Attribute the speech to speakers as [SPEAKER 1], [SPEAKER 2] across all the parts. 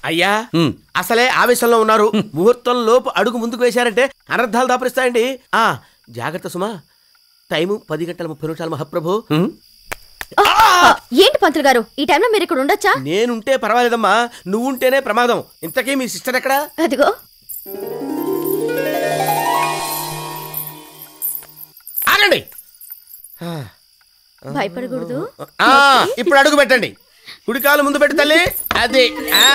[SPEAKER 1] అయ్యా
[SPEAKER 2] ఉమ్.
[SPEAKER 1] అసలే ఆవేశంలో ఉన్నారు ముహూర్తం లోపు అడుగు ముందుకు వేశారంటే అనర్థాలు దాపరిస్తాయండి ఆ జాగ్రత్త సుమా టైము పది గంటల ముప్పై నిమిషాలు మహాప్రభు
[SPEAKER 2] ఉమ్.
[SPEAKER 3] ఏంటి పంతులు గారు ఈ టైంలో మీరు ఇక్కడ ఉండొచ్చా
[SPEAKER 1] నేనుంటే పర్వాలేదమ్మా నువ్వుంటేనే ప్రమాదం ఇంతకీ మీ సిస్టర్ ఎక్కడా
[SPEAKER 3] అదిగో
[SPEAKER 1] ఆగండి
[SPEAKER 3] భయపడకూడదు
[SPEAKER 1] ఆ, ఇప్పుడు అడుగు పెట్టండి కుడికాలు ముందు పెట్టి తల్లి అది ఆ.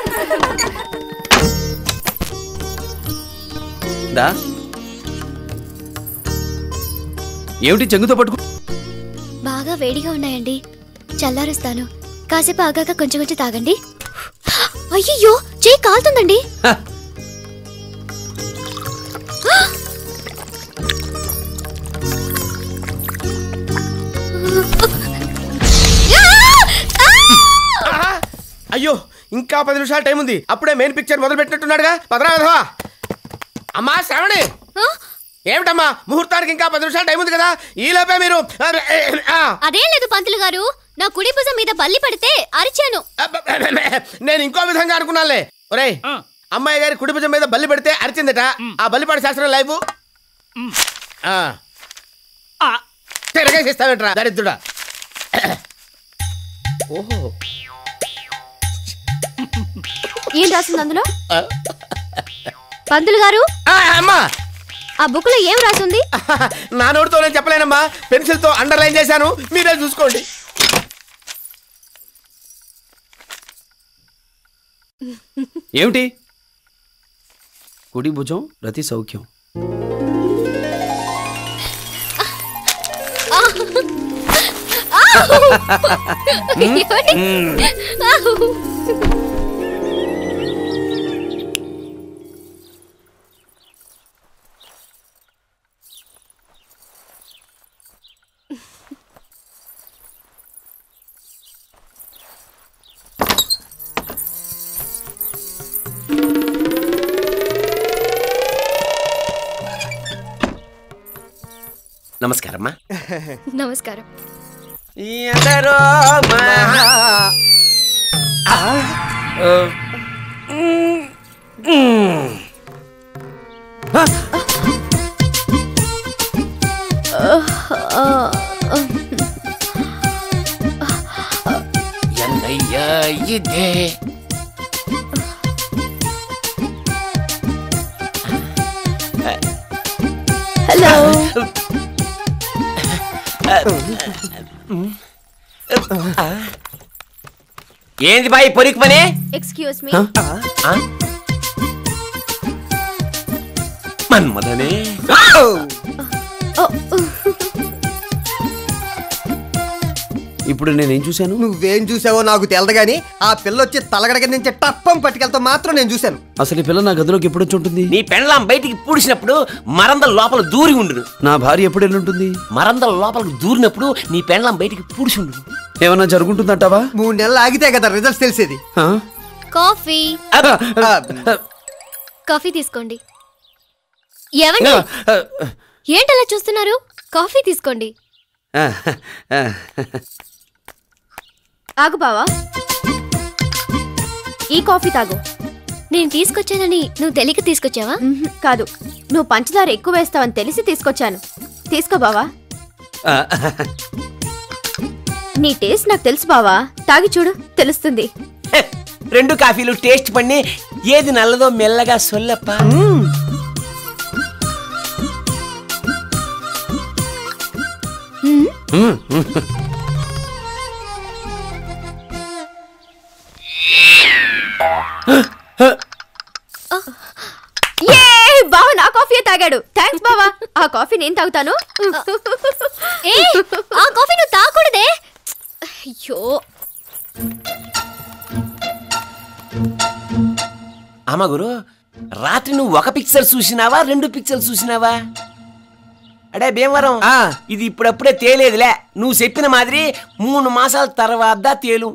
[SPEAKER 2] దా ఏమిటి చెంగుతో పట్టుకు
[SPEAKER 4] బాగా వేడిగా ఉన్నాయండి చల్లారుస్తాను కాసేపు ఆగాక కొంచెం కొంచెం తాగండి అయ్యయ్యో చేయి కాలుతుందండి
[SPEAKER 2] హ,
[SPEAKER 1] ఆహా! అయ్యో ఇంకా పది నిమిషాలు టైం ఉంది అప్పుడే మెయిన్ పిక్చర్ మొదలు పెట్టినట్టున్నాడుగా పదరాధవా అమ్మా శ్రావణి
[SPEAKER 4] ఆ,
[SPEAKER 1] ఏమిటమ్మా ముహూర్తానికి ఇంకా పది నిమిషాలు టైం ఉంది కదా ఈ లోపే మీరు ఆ,
[SPEAKER 4] అదేం లేదు పంతులు గారు నా కుడి భుజం మీద బల్లి పడితే అరిచాను
[SPEAKER 1] నేను ఇంకో విధంగా అనుకున్నానులే ఒరేయ్ అమ్మాయి గారి కుడి భుజం మీద బల్లి పెడితే అరిచిందట ఆ బల్లిపాటి శాస్త్రం లైఫ్ తిరగేసిస్తావేంట్రా దరిద్రుడా ఓహో
[SPEAKER 3] ఏం రాసింది అందులో
[SPEAKER 1] ఆ,
[SPEAKER 3] పంతులు గారు
[SPEAKER 1] ఆ, అమ్మా
[SPEAKER 3] ఆ బుక్ లో ఏం రాసింది
[SPEAKER 1] నా నోటితో నేను చెప్పలేనమ్మా పెన్సిల్ తో అండర్లైన్ చేశాను మీరే చూసుకోండి
[SPEAKER 2] ఏమిటి కుడి భుజం రతి సౌఖ్యం
[SPEAKER 1] నమస్కారమ్మా
[SPEAKER 4] నమస్కారం
[SPEAKER 1] ఎందరో మహా
[SPEAKER 2] ఆ,
[SPEAKER 1] என்னையா இதே
[SPEAKER 3] హలో
[SPEAKER 1] ఏంది బాయ్ పొరికి పని
[SPEAKER 3] ఎక్స్క్యూజ్ మీ
[SPEAKER 1] మన్మధనే
[SPEAKER 2] ఇప్పుడు నేనేం చూశాను
[SPEAKER 5] నువ్వేం చూసావో నాకు తెలదు గాని ఆ పిల్ల వచ్చి తలగడగ నుంచి టప్పం పట్టుకెళ్తా మాత్రం నేను చూశాను
[SPEAKER 2] అసలు ఈ పిల్ల నా గదిలోకి ఎప్పుడు వచ్చి ఉంటుంది
[SPEAKER 6] నీ పెండ్లాం బయటికి పూడ్చినప్పుడు మరందల లోపల దూరి ఉండును
[SPEAKER 2] నా భార్య ఎప్పుడు వెళ్ళి ఉంటుంది
[SPEAKER 6] మరందల లోపలికి దూరినప్పుడు నీ పెండ్లాం బయటికి పూడ్చి ఉండును
[SPEAKER 2] ఏమన్నా జరుగుంటుందంటావా
[SPEAKER 5] మూడు నెలలు ఆగితే కదా రిజల్ట్స్ తెలిసేది
[SPEAKER 2] ఆ?
[SPEAKER 4] కాఫీ
[SPEAKER 5] ఆ,
[SPEAKER 4] కాఫీ తీసుకోండి ఏమండి
[SPEAKER 2] ఆ,
[SPEAKER 4] ఏంటలా చూస్తున్నారు కాఫీ తీసుకోండి
[SPEAKER 2] ఆ, ఆ.
[SPEAKER 3] ఆగు బావా ఈ కాఫీ తాగు
[SPEAKER 4] నేను తీసుకొచ్చానని నువ్వు తెలియక తీసుకొచ్చావా
[SPEAKER 3] మ్మ్హ్, కాదు నువ్వు పంచదార ఎక్కువ వేస్తావని తెలిసి తీసుకొచ్చాను తీసుకో బావా
[SPEAKER 2] ఆ,
[SPEAKER 3] నీ టేస్ట్ నాకు తెలుసు బావా తాగి చూడు తెలుస్తుంది
[SPEAKER 6] హె, రెండు కాఫీలు టేస్ట్ పన్ని ఏది నల్లదో మెల్లగా సొల్లప్ప
[SPEAKER 2] ఉమ్, ఉమ్.
[SPEAKER 3] ఏ బావ నా కాఫీ తాగాడు థ్యాంక్స్ బావా ఆ కాఫీ నేను తాగుతాను
[SPEAKER 4] ఏ ఆ కాఫీ నువ్వు తాగకూడదే అయ్యో
[SPEAKER 6] అమ్మ గురు రాత్రి నువ్వు ఒక పిక్చర్ చూసినావా రెండు పిక్చర్ చూసినావా అడే భీమవరం
[SPEAKER 5] ఆ.
[SPEAKER 6] ఇది ఇప్పుడప్పుడే తేలేదులే నువ్వు చెప్పిన మాదిరి మూడు మాసాల తర్వాత తేలు